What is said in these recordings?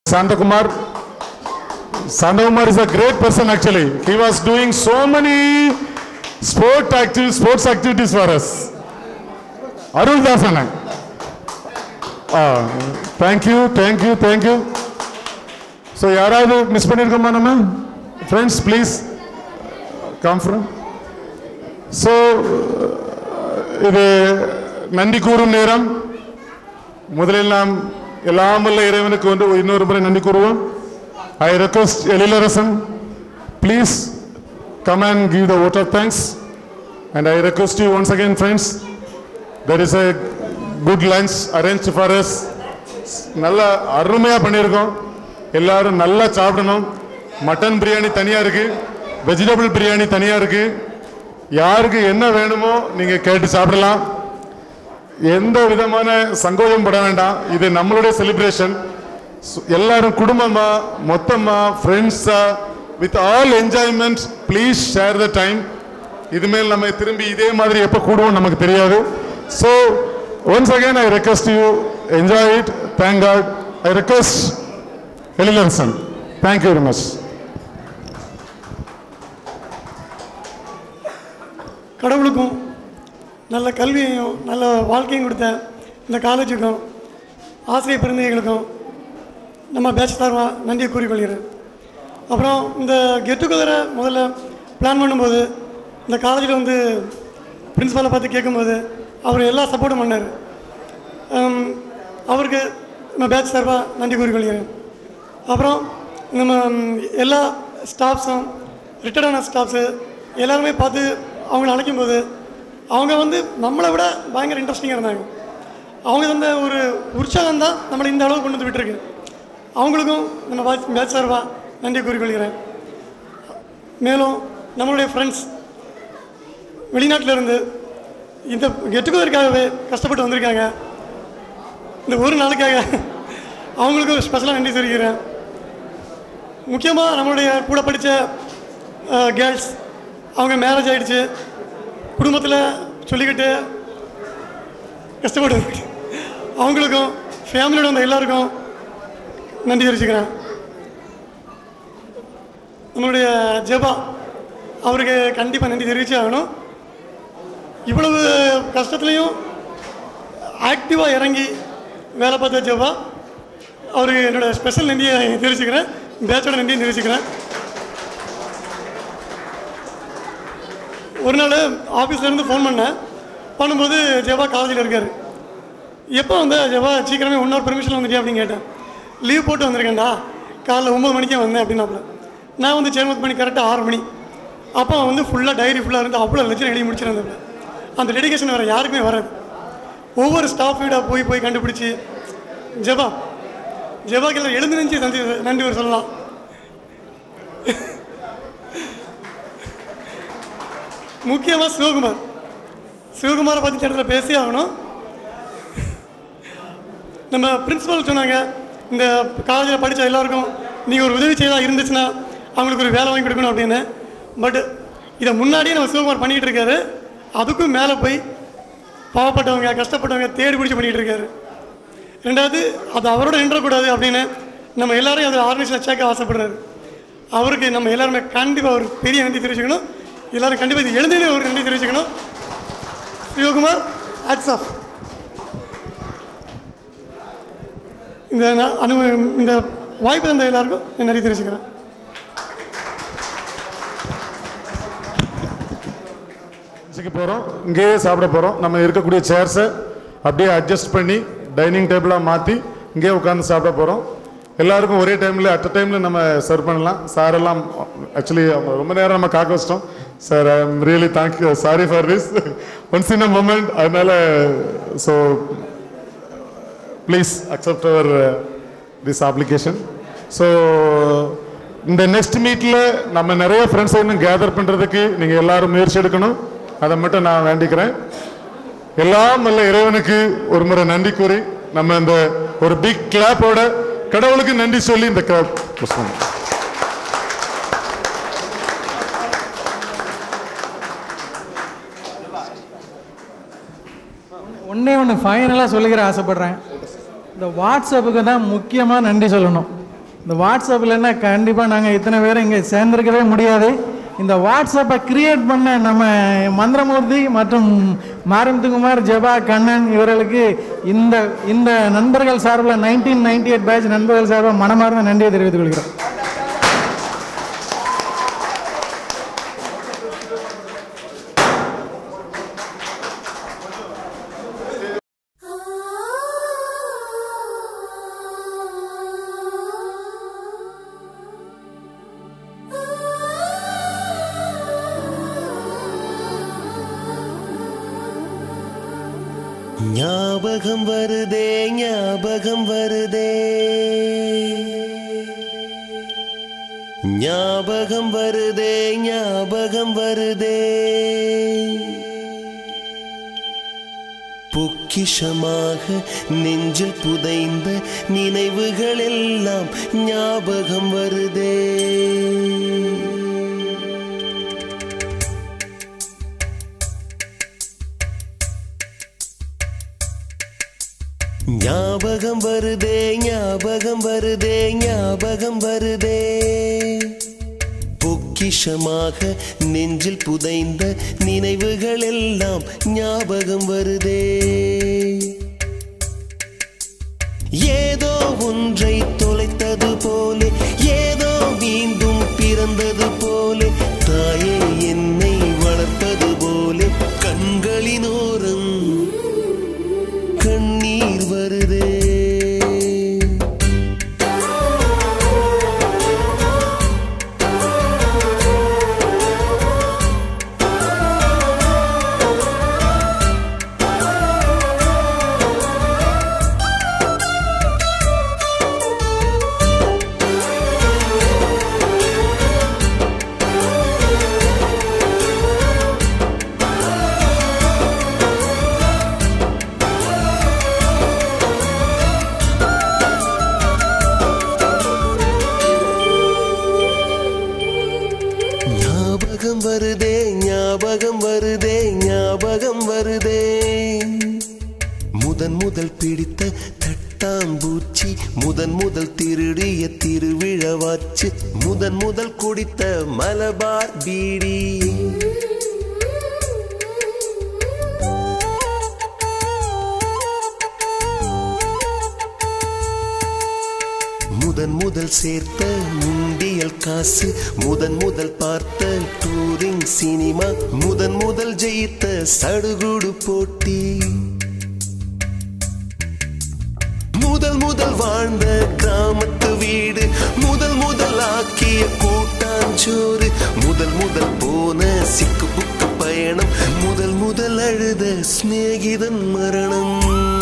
Santakumar. Santakumar is a great person actually. He was doing so many sport activities, sports activities for us. Arul Dasana. Thank you, thank you, thank you. So யாராவது miss பண்ணியிருக்கோமா நம்ம friends please come from so இது நன்றி கூறும் நேரம் முதலில் நாம் எல்லாம் வல்ல இறைவனுக்கு வந்து இன்னொரு முறை நன்றி கூறுவோம் I request Ezhilarasan please come and give the vote of thanks and I request you once again friends there is a good lunch arrange for us நல்லா அருமையாக பண்ணியிருக்கோம் எல்லாரும் நல்லா சாப்பிடணும் மட்டன் பிரியாணி தனியாக இருக்கு வெஜிடபிள் பிரியாணி தனியாக இருக்கு யாருக்கு என்ன வேணுமோ நீங்கள் கேட்டு சாப்பிடலாம் எந்த விதமான சங்கோஜம் பட வேண்டாம் இது நம்மளுடைய செலிப்ரேஷன் எல்லாரும் குடும்பமா மொத்தமா ஃப்ரெண்ட்ஸா with all enjoyment please share the time இதுமேல் நம்ம திரும்பி இதே மாதிரி எப்போ கூடுவோம் நமக்கு தெரியாது so once again I request you enjoy it thank God I request Ezhilarasan thank you very much கடவுளுக்கும் நல்ல கல்வியையும் நல்ல வாழ்க்கையும் கொடுத்த இந்த காலேஜுக்கும் ஆசிரியர் பெருந்தைகளுக்கும் நம்ம பேட்ச் சார்பாக நன்றியை கூறிக்கொள்கிறேன் அப்புறம் இந்த கெட் டுகெதரை முதல்ல பிளான் பண்ணும்போது இந்த காலேஜில் வந்து பிரின்ஸிபாலை பார்த்து கேட்கும்போது அவர் எல்லா சப்போர்ட்டும் பண்ணார் ஹம், அவருக்கு நம்ம பேட்ச் சார்பாக நன்றி கூறிக்கொள்கிறேன் அப்புறம் நம்ம ம், எல்லா ஸ்டாஃப்ஸும் ரிட்டையர்டான ஸ்டாஃப்ஸு எல்லாருமே பார்த்து அவங்கள அழைக்கும் போது அவங்க வந்து நம்மளை விட பயங்கர இன்ட்ரெஸ்டிங்காக இருந்தாங்க அவங்க தந்த ஒரு உற்சாகம் தான் நம்மளை இந்த அளவுக்கு கொண்டு வந்து விட்டுருக்கு அவங்களுக்கும் நம்ம வாட்ச் பேட்ச் சார்பாக நன்றி கூறிக்கொள்கிறேன் மேலும் நம்மளுடைய ஃப்ரெண்ட்ஸ் வெளிநாட்டில் இருந்து இந்த கெட்டுக்குவதற்காகவே கஷ்டப்பட்டு வந்திருக்காங்க இந்த ஒரு நாளுக்காக அவங்களுக்கும் ஸ்பெஷலாக நன்றி தெரிவிக்கிறேன் முக்கியமாக நம்மளுடைய கூட படித்த கேர்ள்ஸ் அவங்க மேரேஜ் ஆகிடுச்சு குடும்பத்தில் சொல்லிக்கிட்டு கஷ்டப்பட்டு வந்துருக்கு. அவங்களுக்கும் ஃபேமிலியோட வந்த எல்லாருக்கும் நன்றி தெரிவிச்சுக்கிறேன் நம்மளுடைய ஜெபா அவருக்கு கண்டிப்பாக நன்றி தெரிவிச்சே ஆகணும் இவ்வளவு கஷ்டத்துலேயும் ஆக்டிவாக இறங்கி வேலை பார்த்த ஜெபா அவருக்கு என்னோட ஸ்பெஷல் நன்றியை தெரிவிச்சுக்கிறேன் பேட்சோட நன்றியை தெரிவிச்சுக்கிறேன் ஒரு நாள் ஆஃபீஸ்லேருந்து ஃபோன் பண்ணேன் பண்ணும்போது ஜெபா காலேஜில் இருக்கார் எப்போ வந்த ஜெபா சீக்கிரமே இன்னொரு பெர்மிஷன் வந்துட்டியா அப்படின்னு கேட்டேன் லீவ் போட்டு வந்திருக்கேன்டா காலைல ஒம்பது மணிக்கே வந்தேன் அப்படின்னாப்புல நான் வந்து சேர்மத் பண்ணி கரெக்டாக ஆறு மணி அப்போ வந்து ஃபுல்லாக டைரி ஃபுல்லாக இருந்து அவ்வளோ லட்சம் எழுதி முடிச்சிருந்தேன் அந்த டெடிகேஷன் வேறு யாருக்குமே வராது ஒவ்வொரு ஸ்டாஃப் வீடாக போய் போய் கண்டுபிடிச்சி ஜெபா ஜெபாக்கில் எழுந்து நெஞ்சு நன்றி நன்றி ஒரு சொல்லலாம் முக்கியமாக சிவகுமார் சிவகுமாரை பற்றி இந்த இடத்துல பேசி ஆகணும் நம்ம பிரின்சிபல் சொன்னாங்க இந்த காலேஜில் படித்த எல்லாருக்கும் நீங்கள் ஒரு உதவி செய்தா இருந்துச்சுன்னா அவங்களுக்கு ஒரு வேலை வாங்கி கொடுக்கணும் அப்படின்னு பட் இதை முன்னாடியே நம்ம சிவகுமார் பண்ணிகிட்டு இருக்காரு அதுக்கும் மேலே போய் பாவப்பட்டவங்க கஷ்டப்பட்டவங்க தேடி பிடிச்சி பண்ணிகிட்டு இருக்காரு ரெண்டாவது அது அவரோட நின்றக்கூடாது அப்படின்னு நம்ம எல்லாரையும் அது ஆர்கனைசேஷன் சேர்க்க ஆசைப்படுறாரு அவருக்கு நம்ம எல்லாருமே கண்டிப்பாக ஒரு பெரிய நன்றி தெரிவிச்சுக்கணும் எல்லாரும் கண்டிப்பாக இது எழுந்ததே ஒரு நன்றி தெரிவிச்சுக்கணும் சிவகுமார் ஹேட்ஸ் ஆஃப் இந்த ந- அனு இந்த வாய்ப்பு தந்த எல்லாருக்கும் நான் நன்றி தெரிவிச்சுக்கிறேன் லஞ்சுக்கு போகிறோம் இங்கேயே சாப்பிட போகிறோம் நம்ம இருக்கக்கூடிய சேர்ஸை அப்படியே அட்ஜஸ்ட் பண்ணி டைனிங் டேபிளாக மாற்றி இங்கேயே உட்காந்து சாப்பிட போகிறோம் எல்லாருக்கும் ஒரே டைமில் அட் டைமில் நம்ம சர்வ் பண்ணலாம் சார் எல்லாம் ஆக்சுவலி அவங்க ரொம்ப நேரம் நம்ம காக்க வச்சிட்டோம் sir I am really thank sorry for this once in a moment அதனால so please accept our this application so இந்த நெக்ஸ்ட் மீட்டில் நம்ம நிறைய ஃப்ரெண்ட்ஸை இன்னும் கேதர் பண்ணுறதுக்கு நீங்கள் எல்லாரும் முயற்சி எடுக்கணும் அதை மட்டும் நான் வேண்டிக்கிறேன் எல்லாம் நல்ல இறைவனுக்கு ஒரு முறை நன்றி கூறி நம்ம இந்த ஒரு பிக் கிளாப்போட கடவுளுக்கு நன்றி சொல்லி இந்த கிளாப் பண்ணுவோம் ஒன்றே ஒன்று ஃபைனலாக சொல்லிக்கிற ஆசைப்பட்றேன் இந்த வாட்ஸ்அப்புக்கு தான் முக்கியமாக நன்றி சொல்லணும் இந்த வாட்ஸ்அப் இல்லைன்னா கண்டிப்பாக நாங்கள் இத்தனை பேரும் இங்கே சேர்ந்திருக்கவே முடியாது இந்த வாட்ஸ்அப்பை கிரியேட் பண்ண நம்ம மந்திரமூர்த்தி மற்றும் மாரிமுத்துக்குமார் ஜெபா கண்ணன் இவர்களுக்கு இந்த இந்த நண்பர்கள் சார்பில் நைன்டீன் நைன்டி எயிட் பேட்ச் நண்பர்கள் சார்பில் மனமார்ந்த நன்றியை தெரிவித்துக் கொள்கிறோம் ஞாபகம் வருதே ஞாபகம் வருதே ஞாபகம் வருதே ஞாபகம் வருதே பொக்கிஷமாக நெஞ்சில் புதைந்த நினைவுகள் எல்லாம் ஞாபகம் வருதே ஞாபகம் வருதே ஞாபகம் வருதே ஞாபகம் வருதே பொக்கிஷமாக நெஞ்சில் புதைந்த நினைவுகள் எல்லாம் ஞாபகம் வருதே ஏதோ ஒன்றை தொலைத்தது போலே ஏதோ மீண்டும் பிறந்தது போலே தாயே என்னை வளர்ப்பது போலே கண்களினோரம் கண்ணீர் வருதே ஞாபகம் வருதே ஞாபகம் வருதே ஞாபகம் வருதே முதன் முதல் பிடித்த தட்டாம்பூச்சி முதன் முதல் திருடிய திருவிழவாச்சு முதன் முதல் குடித்த மலபார் பீடி முதன் முதல் சேர்த்த முண்டியல் காசு முதன் முதல் பார்த்த டூரிங் சினிமா முதன் முதல் ஜெயித்த சடுகுடு போட்டி முதல் முதல் வாழ்ந்த கிராமத்து வீடு முதல் முதல் ஆக்கிய கூட்டாஞ்சோறு முதல் முதல் போன சிக்கு புக்கு பயணம் முதல் முதல் அழுத சிநேகிதன் மரணம்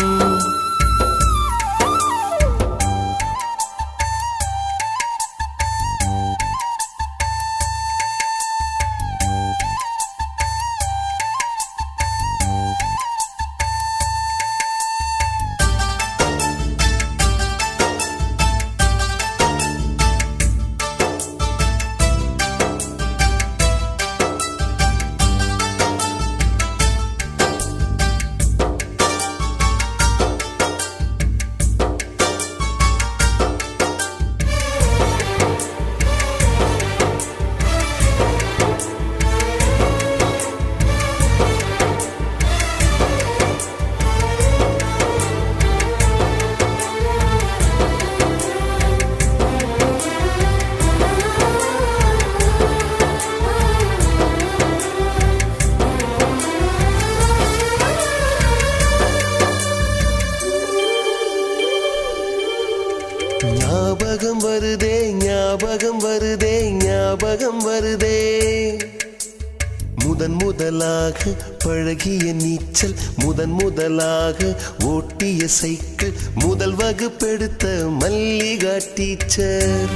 ஞாபகம் வருதே ஞாபகம் வருதே ஞாபகம் வருதே முதன் முதலாக பழகிய நீச்சல் முதன் முதலாக ஓட்டிய சைக்கிள் முதல் வகுப்பெடுத்த மல்லிகா டீச்சர்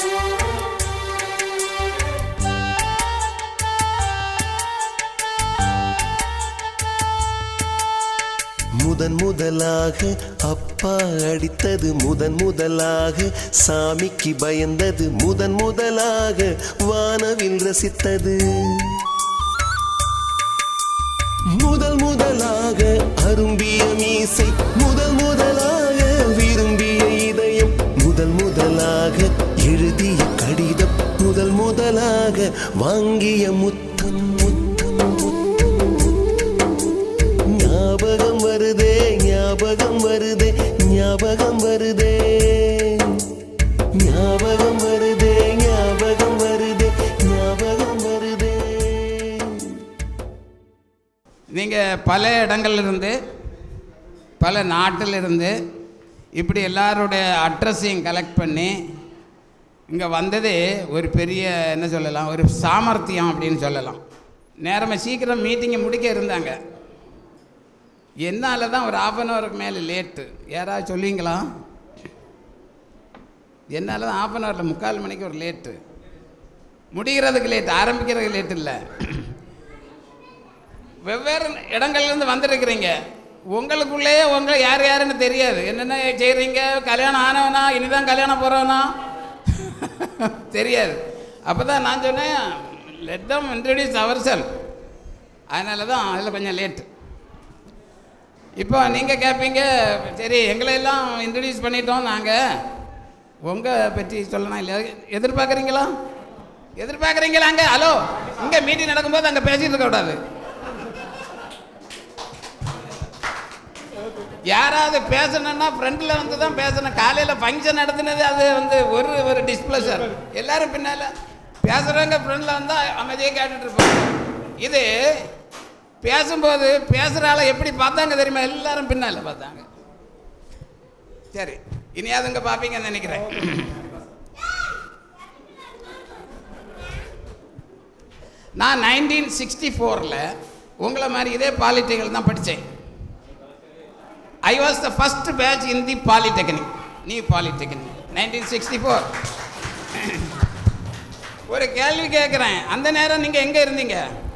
முதன் முதலாக அப்பா அடித்தது முதன் முதலாக சாமிக்கு பயந்தது முதன் முதலாக வானவில் ரசித்தது முதல் முதலாக அரும்பிய மீசை முதல் முதலாக விரும்பிய இதயம் முதல் முதலாக எழுதிய கடிதம் முதல் முதலாக வாங்கிய முத்தம் முத்தம் முத்தம் ஞாபகம் வருதே ஞாபகம் வருதே ஞாபகம் வருதே ஞாபகம் வருதே ஞாபகம் வருதே ஞாபகம் வருதே நீங்கள் பல இடங்கள்ல இருந்து பல நாட்டில் இருந்து இப்படி எல்லாருடைய அட்ரஸையும் கலெக்ட் பண்ணி இங்கே வந்ததே ஒரு பெரிய என்ன சொல்லலாம் ஒரு சாமர்த்தியம் அப்படின்னு சொல்லலாம் நேரமாக சீக்கிரம் மீட்டிங்கை முடிக்க இருந்தாங்க என்னால் தான் ஒரு ஆஃப் அன் ஹவருக்கு மேலே லேட்டு யாராவது சொல்லுவீங்களா என்னால் தான் ஆஃப் அன் ஹவரில் முக்கால் மணிக்கு ஒரு லேட்டு முடிகிறதுக்கு லேட் ஆரம்பிக்கிறதுக்கு லேட் இல்லை வெவ்வேறு இடங்கள்லேருந்து வந்திருக்கிறீங்க உங்களுக்குள்ளேயே உங்களை யார் யாருன்னு தெரியாது என்னென்ன செய்கிறீங்க கல்யாணம் ஆனவனா இனிதான் கல்யாணம் போகிறவனா தெரியாது அப்போ தான் நான் சொன்னேன் லெட் தம் இன்ட்ரடியூஸ் அவர் செல் அதனால தான் அதில் கொஞ்சம் லேட்டு இப்போ நீங்கள் கேட்பீங்க சரி எங்களை எல்லாம் இன்ட்ரடியூஸ் பண்ணிட்டோம் நாங்கள் உங்கள் பற்றி சொல்லணும் இல்லை எதிர்பார்க்குறீங்களா எதிர்பார்க்குறீங்களாங்க ஹலோ இங்கே மீட்டிங் நடக்கும்போது அங்கே பேசிட்டு இருக்கக்கூடாது யாராவது பேசணும்னா ஃப்ரெண்டில் வந்து தான் பேசணும் காலையில் ஃபங்க்ஷன் நடத்துனது அது வந்து ஒரு ஒரு டிஸ்பிளஷர் எல்லாரும் பின்னால் பேசுகிறவங்க ஃப்ரெண்டில் வந்தால் அமைதியாக கேட்டுட்டு இருப்பாங்க இது பேசும்போது பேசுகிற ஆளை எப்படி பார்த்தாங்க தெரியுமா எல்லாரும் பின்னால் பார்த்தாங்க சரி இனியாவது இங்கே பார்ப்பீங்கன்னு நினைக்கிறேன் நான் நைன்டீன் சிக்ஸ்டி ஃபோரில் உங்களை மாதிரி இதே பாலிடெக்னிக் தான் படித்தேன் I was the first batch in the polytechnic new polytechnic nineteen sixty four ஒரு கேள்வி கேட்குறேன் அந்த நேரம் நீங்கள் எங்கே இருந்தீங்க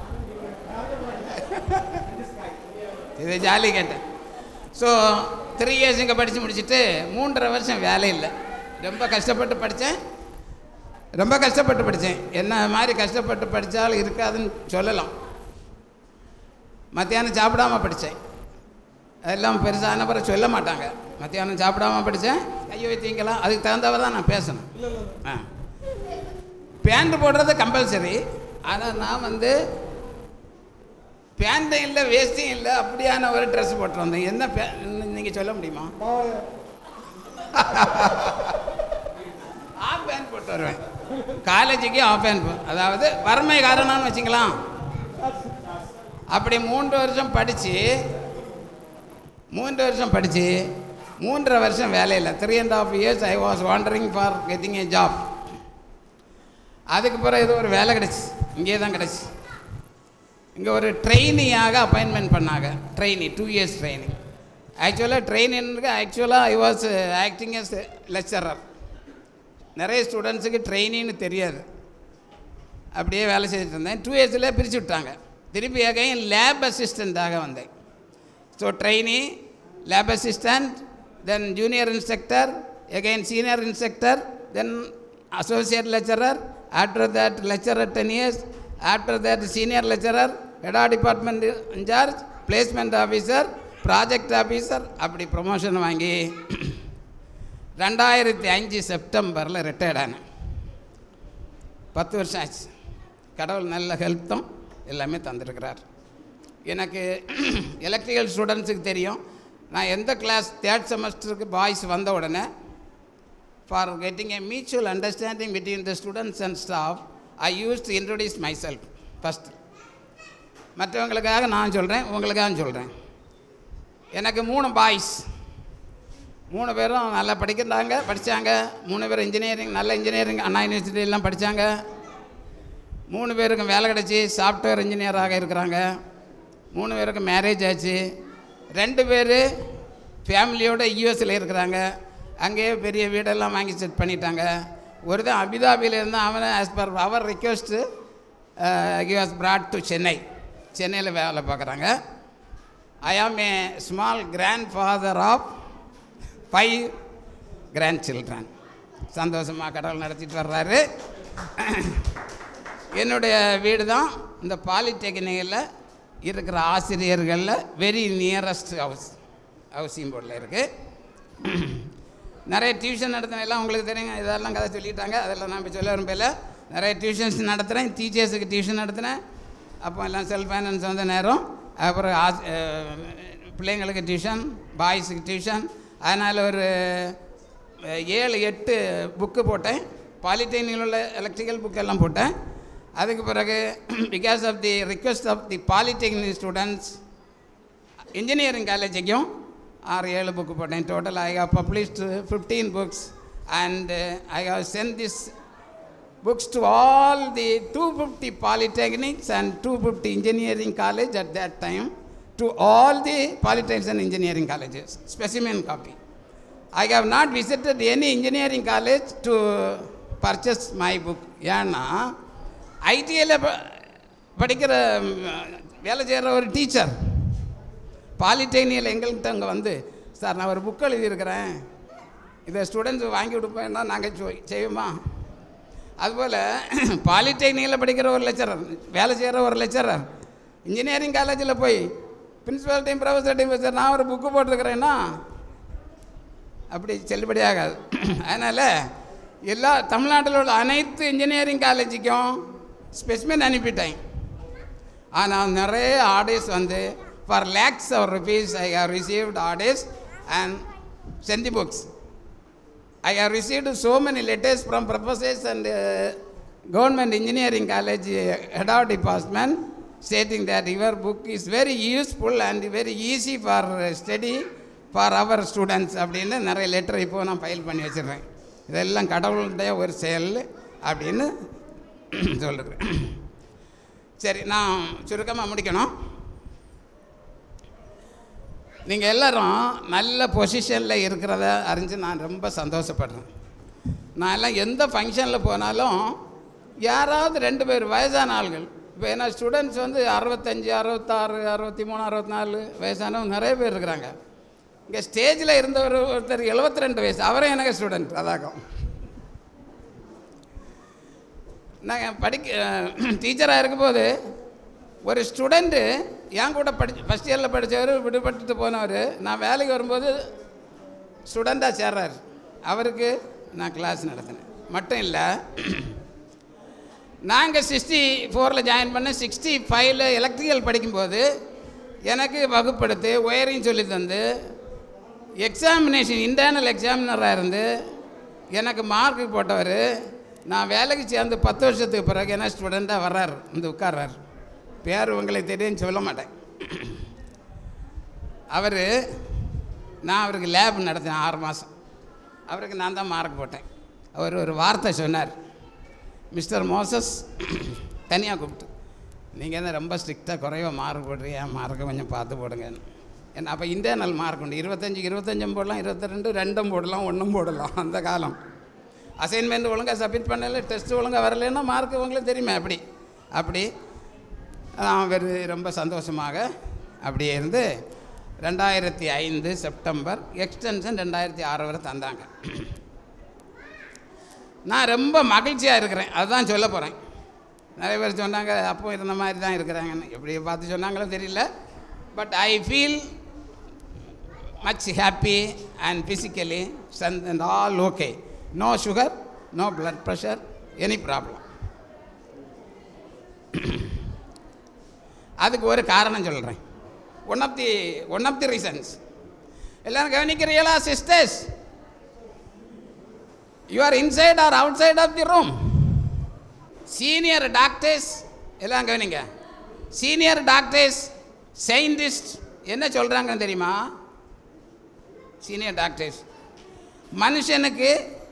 இது ஜாலி கேட்டேன் ஸோ த்ரீ இயர்ஸ் இங்கே படித்து முடிச்சுட்டு மூன்றரை வருஷம் வேலை இல்லை ரொம்ப கஷ்டப்பட்டு படித்தேன் ரொம்ப கஷ்டப்பட்டு படித்தேன் என்ன மாதிரி கஷ்டப்பட்டு படித்தாலும் இருக்காதுன்னு சொல்லலாம் மத்தியானம் சாப்பிடாம படித்தேன் அதெல்லாம் பெருசான பிறகு சொல்ல மாட்டாங்க மத்தியானம் சாப்பிடாம படித்தேன் கையை வைத்தீங்களா அதுக்கு தகுந்தவ தான் நான் பேசணும் ஆ பேண்ட் போடுறது கம்பல்சரி ஆனால் நான் வந்து பேண்ட்டும் இல்லை வேஸ்டியும் இல்லை அப்படியான ஒரு ட்ரெஸ் போட்டு வந்தேன் என்ன பே நீங்கள் சொல்ல முடியுமா ஆஃப் பேண்ட் போட்டு வருவேன் காலேஜுக்கு ஆஃப் பேண்ட் போ அதாவது வறுமை காரணம்னு வச்சுக்கலாம் அப்படி மூன்று வருஷம் படித்து மூன்று வருஷம் படித்து மூன்றரை வருஷம் வேலையில் three and half years I was wandering for getting a job அதுக்கு பிறகு ஏதோ ஒரு வேலை கிடச்சி இங்கே தான் கிடச்சி இங்கே ஒரு ட்ரெயினியாக அப்பாயின்மெண்ட் பண்ணாங்க ட்ரெயினி டூ இயர்ஸ் ட்ரைனிங் ஆக்சுவலாக ட்ரெயினிங்கு ஆக்சுவலாக I was acting as lecturer நிறைய ஸ்டூடெண்ட்ஸுக்கு ட்ரெயினின்னு தெரியாது அப்படியே வேலை செஞ்சுட்டு இருந்தேன் டூ இயர்ஸில் பிரித்து விட்டாங்க திருப்பி அகைன் லேப் அசிஸ்டண்ட்டாக வந்தேன் so trainee lab assistant then junior instructor again senior instructor then associate lecturer after that lecturer 10 years after that senior lecturer head of department in charge placement officer project officer அப்படி promotion வாங்கி ரெண்டாயிரத்தி அஞ்சு செப்டம்பரில் retired ஆனேன் பத்து வருஷம் ஆச்சு கடவுள் நல்ல ஹெல்த்தும் எல்லாமே தந்திருக்கிறார் எனக்கு எலக்ட்ரிக்கல் ஸ்டூடெண்ட்ஸுக்கு தெரியும் நான் எந்த கிளாஸ் தேர்ட் செமஸ்டருக்கு பாய்ஸ் வந்த உடனே for getting a mutual understanding between the students and staff, I used to introduce myself first. மற்றவங்களுக்காக நான் சொல்கிறேன் உங்களுக்காக சொல்கிறேன் எனக்கு மூணு பாய்ஸ் மூணு பேரும் நல்லா படிக்கிறாங்க படித்தாங்க மூணு பேரும் இன்ஜினியரிங் நல்ல இன்ஜினியரிங் அண்ணா யூனிவர்சிட்டியெல்லாம் படித்தாங்க மூணு பேருக்கும் வேலை கிடச்சி சாஃப்ட்வேர் இன்ஜினியராக இருக்கிறாங்க மூணு பேருக்கும் மேரேஜ் ஆச்சு ரெண்டு பேர் ஃபேமிலியோட யூஎஸில் இருக்கிறாங்க அங்கேயே பெரிய வீடெல்லாம் வாங்கி செட் பண்ணிட்டாங்க ஒரு தான் அபிதாபியில் இருந்தால் அவனை ஆஸ் பர் அவர் request he was brought to Chennai சென்னையில் வேலை பார்க்குறாங்க I am a small grandfather of five grandchildren சந்தோஷமாக கடவுள் நடத்திட்டு வர்றாரு என்னுடைய வீடு தான் இந்த பாலிடெக்னிக்கில் இருக்கிற ஆசிரியர்களில் very nearest house housing board இருக்குது நிறைய டியூஷன் நடத்தினேன் எல்லாம் உங்களுக்கு தெரியுங்க இதெல்லாம் கதை சொல்லிட்டாங்க அதெல்லாம் நான் இப்போ சொல்ல விரும்பல நிறைய டியூஷன்ஸ் நடத்துகிறேன் டீச்சர்ஸுக்கு டியூஷன் நடத்தினேன் அப்போ எல்லாம் செல்ஃப் ஃபைனான்ஸ் வந்த நேரம் அப்புறம் ஆஸ்- அஹ், பிள்ளைங்களுக்கு டியூஷன் பாய்ஸுக்கு டியூஷன் அதனால் ஒரு அஹ், ஏழு எட்டு புக்கு போட்டேன் பாலிடெக்னிக்கில் உள்ள எலக்ட்ரிக்கல் புக் எல்லாம் போட்டேன் அதுக்கு பிறகு because of the request of the polytechnic students engineering காலேஜுக்கும் ஆறு ஏழு புக்கு போட்டேன் total I have published fifteen books and I have sent this books to all the 250 polytechnics and 250 engineering college at that time to all the polytechnics and engineering colleges specimen copy i have not visited any engineering college to purchase my book ஏன்னா ஐடியில் படிக்கிற ம், வேலை செய்கிற ஒரு teacher பாலிடெக்னிக்கில் எங்கள்கிட்ட அங்கே வந்து சார் நான் ஒரு புக் எழுதியிருக்கிறேன் இதை ஸ்டூடெண்ட்ஸ் வாங்கி கொடுப்பேன்னா நாங்கள் செய்வோமா அதுபோல் பாலிடெக்னிக்கில் படிக்கிற ஒரு லெக்சரர் வேலை செய்கிற ஒரு லெக்சரர் இன்ஜினியரிங் காலேஜில் போய் பிரின்ஸிபால்ட்டையும் ப்ரொஃபஸர்ட்டையும் போய் சார் நான் ஒரு புக்கு போட்டிருக்கிறேன்னா அப்படி செல்லுபடி ஆகாது அதனால் எல்லா தமிழ்நாட்டில் உள்ள அனைத்து இன்ஜினியரிங் காலேஜுக்கும் ஸ்பெசிமென் அனுப்பிட்டேன் ஆனால் நிறைய ஆர்டர்ஸ் வந்து for lakhs of rupees I have received orders and sent the books I have received so many letters from professors and uh, government engineering college uh, head of department stating that your book is very useful and very easy for uh, study for our students அப்படின்னு நிறைய letter இப்போ நான் file பண்ணி வச்சிடுறேன் இதெல்லாம் கடவுளுடைய ஒரு செயல் அப்படின்னு சொல்லுறேன் சரி நான் சுருக்கமாக முடிக்கணும் நீங்கள் எல்லாரும் நல்ல பொசிஷனில் இருக்கிறத அறிஞ்சு நான் ரொம்ப சந்தோஷப்படுறேன் நான் எல்லாம் எந்த ஃபங்க்ஷனில் போனாலும் யாராவது ரெண்டு பேர் வயசான ஆள்கள் இப்போ ஏன்னா ஸ்டூடெண்ட்ஸ் வந்து அறுபத்தஞ்சி அறுபத்தாறு அறுபத்தி மூணு அறுபத்தி நாலு வயசானவங்க நிறைய பேர் இருக்கிறாங்க இங்கே ஸ்டேஜில் இருந்தவர் ஒருத்தர் 72 ரெண்டு வயசு அவரும் எனக்கு ஸ்டூடெண்ட் அதாக்கம் நான் படிக்க டீச்சராக இருக்கும்போது ஒரு ஸ்டூடெண்ட்டு என் கூட படி ஃபஸ்ட் இயரில் படித்தவர் விடுபட்டுட்டு போனவர் நான் வேலைக்கு வரும்போது ஸ்டூடெண்ட்டாக சேர்றாரு அவருக்கு நான் கிளாஸ் நடத்தினேன் மட்டும் இல்லை நாங்கள் சிக்ஸ்டி ஃபோரில் ஜாயின் பண்ண சிக்ஸ்டி ஃபைவ்ல எலக்ட்ரிக்கல் படிக்கும்போது எனக்கு வகுப்படுத்தி ஒயரிங் சொல்லி தந்து எக்ஸாமினேஷன் இன்டர்னல் எக்ஸாமினராக இருந்து எனக்கு மார்க்கு போட்டவர் நான் வேலைக்கு சேர்ந்து பத்து வருஷத்துக்கு பிறகு என்ன ஸ்டூடெண்ட்டாக வர்றார் வந்து உட்கார்றார் பேர் உங்களுக்கு தெரியும்னு சொல்ல மாட்டேன் அவர் நான் அவருக்கு லேப் நடத்தினேன் ஆறு மாதம் அவருக்கு நான் தான் மார்க் போட்டேன் அவர் ஒரு வார்த்தை சொன்னார் மிஸ்டர் மோசஸ் தனியாக கூப்பிட்டு நீங்கள் என்ன ரொம்ப ஸ்ட்ரிக்டாக குறைவாக மார்க் போடுறீங்க என் மார்க்கை கொஞ்சம் பார்த்து போடுங்கன்னு ஏன்னா அப்போ இன்டர்னல் மார்க் உண்டு இருபத்தஞ்சுக்கு இருபத்தஞ்சும் போடலாம் இருபத்தி ரெண்டு ரெண்டும் போடலாம் ஒன்றும் போடலாம் அந்த காலம் அசைன்மெண்ட் ஒழுங்காக சப்மிட் பண்ணல டெஸ்ட் ஒழுங்காக வரலைன்னா மார்க் உங்களுக்கு தெரியுமே அப்படி அப்படி அவர் ரொம்ப சந்தோஷமாக அப்படியே இருந்து ரெண்டாயிரத்தி ஐந்து செப்டம்பர் எக்ஸ்டென்ஷன் ரெண்டாயிரத்தி ஆறு வரை தந்தாங்க நான் ரொம்ப மகிழ்ச்சியாக இருக்கிறேன் அதுதான் சொல்ல போகிறேன் நிறைய பேர் சொன்னாங்க அப்போ இருந்த மாதிரி தான் இருக்கிறாங்கன்னு எப்படி பார்த்து சொன்னாங்களோ தெரியல but I feel much happy and physically strength and all okay no sugar no blood pressure any problem அதுக்கு ஒரு காரணம் சொல்கிறேன் one of the one of the reasons எல்லாரும் கவனிக்கிறீங்களா sisters you are inside or outside of the room senior doctors எல்லாம் கவனிங்க senior doctors scientist என்ன சொல்கிறாங்கன்னு தெரியுமா சீனியர் டாக்டர்ஸ் மனுஷனுக்கு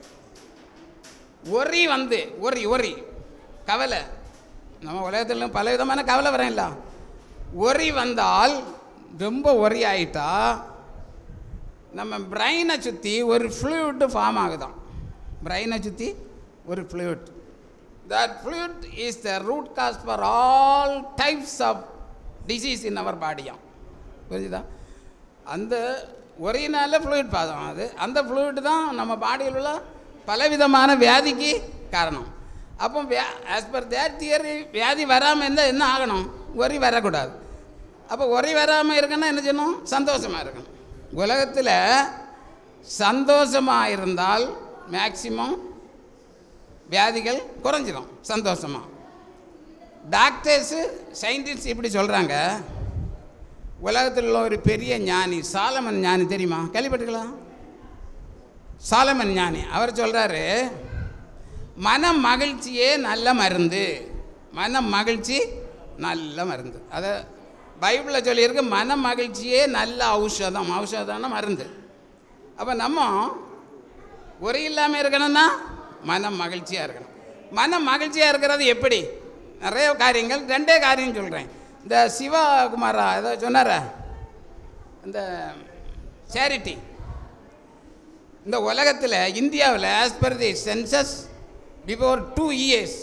ஒரி வந்து ஒரி ஒரி கவலை நம்ம உலகத்தில் பல விதமான கவலை வரேன்ல ஒரி வந்தால் ரொம்ப ஒரி ஆயிட்டா நம்ம பிரெயினை சுற்றி ஒரு ஃப்ளூயிட் ஃபார்ம் ஆகுதாம் பிரெயினை சுற்றி ஒரு fluid that fluid is the root cause for all types of disease in our பாடியாம் புரியுதா அந்த ஒரியினால ஃப்ளூயிட் பாதம் அது அந்த ஃப்ளூயிட் தான் நம்ம பாடியில் உள்ள பலவிதமான வியாதிக்கு காரணம் அப்போ வியா ஆஸ் பர் தேட் தியரி வியாதி வராமல் இருந்தால் என்ன ஆகணும் ஒரி வரக்கூடாது அப்போ ஒரி வராமல் இருக்கணும்னா என்ன செய்யணும் சந்தோஷமாக இருக்கணும் உலகத்தில் சந்தோஷமாக இருந்தால் மேக்சிமம் வியாதிகள் குறைஞ்சிரும் சந்தோஷமாக டாக்டர்ஸு சயின்டிஸ்ட் இப்படி சொல்கிறாங்க உலகத்தில் உள்ள ஒரு பெரிய ஞானி சாலமன் ஞானி தெரியுமா கேள்விப்பட்டுக்கலாம் சாலமன் ஞானி அவர் சொல்கிறாரு மன மகிழ்ச்சியே நல்ல மருந்து மன மகிழ்ச்சி நல்ல மருந்து அதை பைபிளில் சொல்லியிருக்கு மன மகிழ்ச்சியே நல்ல ஔஷதம் ஔஷதம்னா மருந்து அப்போ நம்ம ஒரு இல்லாமல் இருக்கணும்னா மனம் மகிழ்ச்சியாக இருக்கணும் மனம் மகிழ்ச்சியாக இருக்கிறது எப்படி நிறைய காரியங்கள் ரெண்டே காரியம் சொல்கிறேன் இந்த சிவகுமாரா ஏதோ சொன்னார இந்த சேரிட்டி இந்த உலகத்தில் இந்தியாவில் as per the census before two years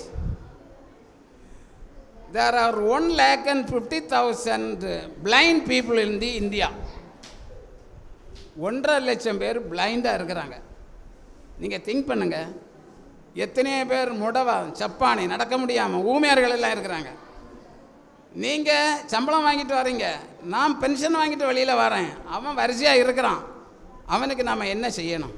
there are one lakh and fifty thousand blind people in the India ஒன்றரை லட்சம் பேர் பிளைண்டாக இருக்கிறாங்க நீங்கள் திங்க் பண்ணுங்க எத்தனையோ பேர் முடவா சப்பானி நடக்க முடியாமல் ஊமையார்கள் எல்லாம் இருக்கிறாங்க நீங்கள் சம்பளம் வாங்கிட்டு வரீங்க நான் பென்ஷன் வாங்கிட்டு வெளியில் வரேன் அவன் வரிசையாக இருக்கிறான் அவனுக்கு நாம் என்ன செய்யணும்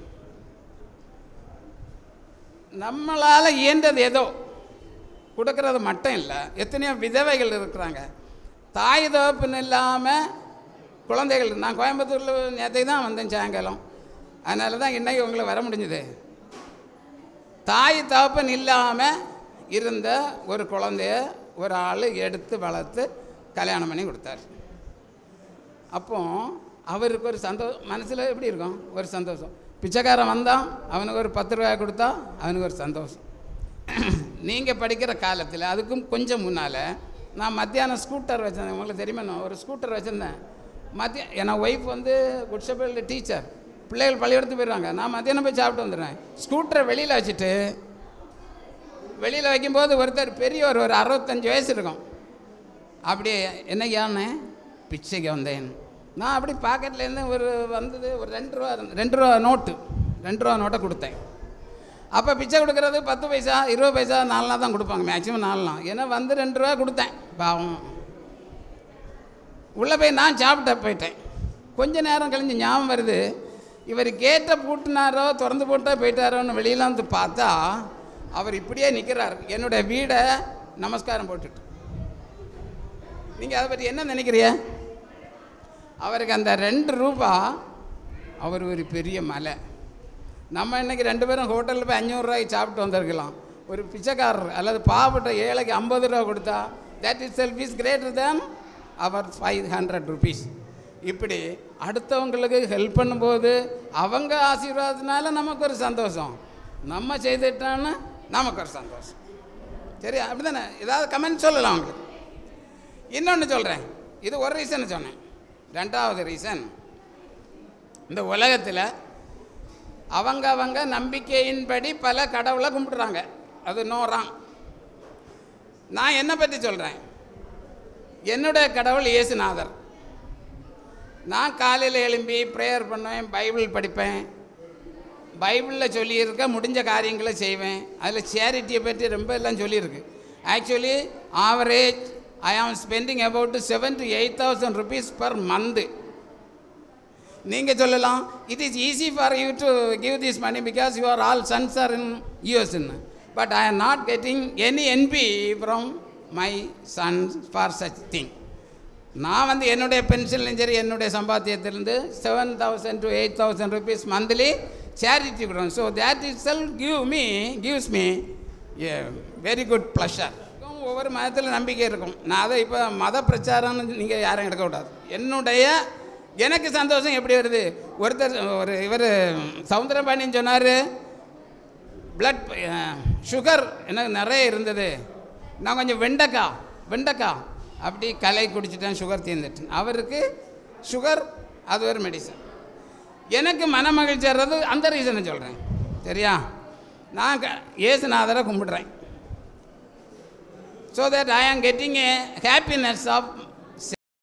நம்மளால் இயன்றது ஏதோ கொடுக்கறது மட்டும் இல்லை எத்தனையோ விதவைகள் இருக்கிறாங்க தாய் தகப்பன் இல்லாமல் குழந்தைகள் நான் கோயம்புத்தூரில் நேற்று தான் வந்தேன் சாயங்காலம் அதனால தான் இன்றைக்கி உங்களை வர முடிஞ்சுது தாய் தகப்பன் இல்லாமல் இருந்த ஒரு குழந்தைய ஒரு ஆள் எடுத்து வளர்த்து கல்யாணம் பண்ணி கொடுத்தார் அப்போ அவருக்கு ஒரு சந்தோஷம் மனசில் எப்படி இருக்கும் ஒரு சந்தோஷம் பிச்சைக்காரன் வந்தான் அவனுக்கு ஒரு பத்து ரூபாய் கொடுத்தா அவனுக்கு ஒரு சந்தோஷம் நீங்கள் படிக்கிற காலத்தில் அதுக்கும் கொஞ்சம் முன்னால் நான் மத்தியானம் ஸ்கூட்டர் வச்சிருந்தேன் உங்களுக்கு தெரியுமா நான் ஒரு ஸ்கூட்டர் வச்சுருந்தேன் மத்திய என் ஒய்ஃப் வந்து குட்சபேலில் டீச்சர் பிள்ளைகள் பள்ளிக்கூடத்துக்கு போயிடுவாங்க நான் மத்தியானம் போய் சாப்பிட்டு வந்துடுறேன் ஸ்கூட்டரை வெளியில் வச்சுட்டு வெளியில் வைக்கும்போது ஒருத்தர் பெரியவர் ஒரு அறுபத்தஞ்சு வயசு இருக்கும் அப்படியே என்ன யானே பிச்சைக்கு வந்தேன் நான் அப்படி பாக்கெட்லேருந்து ஒரு வந்தது ஒரு ரெண்டு ரூபா இருந்து- ரெண்டு ரூபா நோட்டு ரெண்டு ரூபா நோட்டை கொடுத்தேன் அப்போ பிச்சை கொடுக்கறது பத்து பைசா இருபது பைசா நாலுனா தான் கொடுப்பாங்க மேக்ஸிமம் நாலுனா ஏன்னா வந்து ரெண்டு ரூபா கொடுத்தேன் பாவம் உள்ளே போய் நான் சாப்பிட்ட போயிட்டேன் கொஞ்ச நேரம் கழிஞ்சு ஞாபகம் வருது இவர் கேட்டை பூட்டினாரோ திறந்து போட்டா போயிட்டாரோன்னு வெளியெல்லாம் வந்து பார்த்தா அவர் இப்படியே நிற்கிறார் என்னுடைய வீடை நமஸ்காரம் போட்டுட்டு நீங்கள் அதை பற்றி என்ன நினைக்கிறீங்க அவருக்கு அந்த ரெண்டு ரூபா அவர் ஒரு பெரிய மலை நம்ம இன்னைக்கு ரெண்டு பேரும் ஹோட்டலில் போய் அஞ்சூறுரூவாய்க்கு சாப்பிட்டு வந்திருக்கலாம் ஒரு பிச்சைக்காரர் அல்லது பாவப்பட்ட ஏழைக்கு ஐம்பது ரூபா கொடுத்தா that is self is greater than our five hundred rupees இப்படி அடுத்தவங்களுக்கு ஹெல்ப் பண்ணும்போது அவங்க ஆசீர்வாதத்தினால நமக்கு ஒரு சந்தோஷம் நம்ம செய்துட்டோன்னு நமக்கு ஒரு சந்தோஷம் சரியா அப்படி தானே ஏதாவது கமெண்ட் சொல்லலாம் உங்களுக்கு இன்னொன்று சொல்கிறேன் இது ஒரு ரீசன் சொன்னேன் ரெண்டாவது ரீசன் இந்த உலகத்தில் அவங்க அவங்க நம்பிக்கையின்படி பல கடவுளை கும்பிடுறாங்க அது நோறான் நான் என்னை பற்றி சொல்கிறேன் என்னுடைய கடவுள் இயேசுநாதர் நான் காலையில் எழும்பி ப்ரேயர் பண்ணுவேன் பைபிள் படிப்பேன் பைபிளில் சொல்லியிருக்க முடிஞ்ச காரியங்களை செய்வேன் அதில் சேரிட்டியை பற்றி ரொம்ப எல்லாம் சொல்லியிருக்கு actually average I am spending about seven to eight thousand rupees per month நீங்கள் சொல்லலாம் it is easy for you to give this money because your all sons are in யூஎஸ்ன்னு but I am not getting any NP from my sons for such thing நான் வந்து என்னுடைய பென்ஷன்லையும் சரி என்னுடைய சம்பாத்தியத்திலேருந்து seven thousand to eight thousand rupees monthly charity கொடுறோம் so that is self give me gives me a very good pleasure ஒவ்வொரு மதத்தில் நம்பிக்கை இருக்கும் நான் அதை இப்போ மத பிரச்சாரம்னு நீங்கள் யாரும் எடுக்கக்கூடாது என்னுடைய எனக்கு சந்தோஷம் எப்படி வருது ஒருத்தர் ஒரு இவர் சவுந்தரபாண்டியன் சொன்னார் பிளட் சுகர் எனக்கு நிறைய இருந்தது நான் கொஞ்சம் வெண்டைக்காய் வெண்டைக்காய் அப்படி கலை குடிச்சிட்டேன் சுகர் தீர்ந்துட்டு அவருக்கு சுகர் அது ஒரு மெடிசன் எனக்கு மன மகிழ்ச்சி வர்றது அந்த ரீசனை சொல்கிறேன் சரியா நான் க- இயேசுநாதரை கும்பிடுறேன் ஸோ தட் ஐ ஆம் கெட்டிங் ஏ ஹாப்பினஸ் ஆஃப்